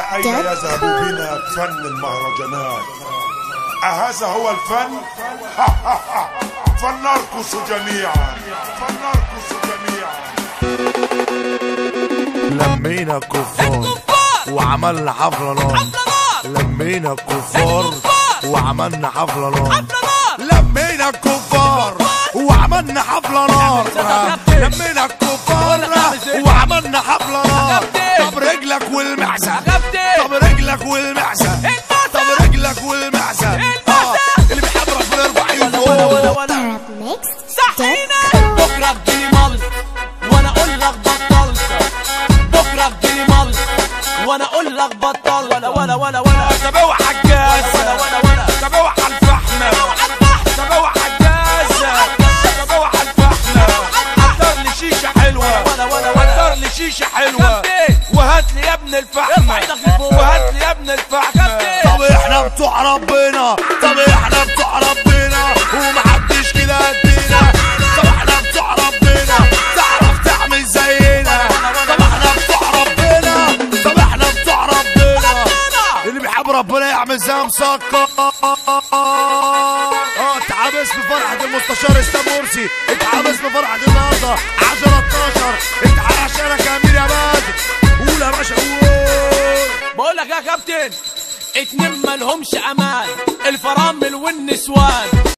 أين يذهب بنا فن المهرجانات أهذا هو الفن؟ فلنرقص جميعا فلنرقص جميعا لمينا الكفار وعملنا حفلة نار لمينا الكفار وعملنا حفلة نار لمينا الكفار وعملنا حفلة نار لمينا الكفار وعملنا حفلة نار طب رجلك والمعزة طب رجلك والمعزة طب رجلك والمعزة آه، اللي بيحب ربنا يرفع ايده صحينا بكره تجيلي مال وانا اقول لك بطلت بكره تجيلي مال وانا اقول لك بطل ولا ولا ولا ولا طب اوعى الجاز ولا ولا ولا طب اوعى الفحم طب اوعى الجاز طب اوعى الفحم حضر لي شيشة حلوة ولا ولا ولا حضر لي شيشة حلوة كابتن. وهات لي يا ابن الفحم ارفع ايدك لفوق. وهات لي يا ابن الفحم كابتن. طب احنا بتوع ربنا طب احنا بتوع ربنا ومحدش كده قدنا طب احنا بتوع ربنا تعرف تعمل زينا طب احنا بتوع ربنا طب احنا بتوع ربنا اللي بيحب ربنا يعمل زي مسكر اه اتعبس بفرحة المستشار اسلام مرسي اتعبس بفرحة النهارده 10 12 اتعاش انا كامل يا بدر قول يا باشا قول بقول لك يا كابتن اتنين مالهمش امان الفرامل والنسوان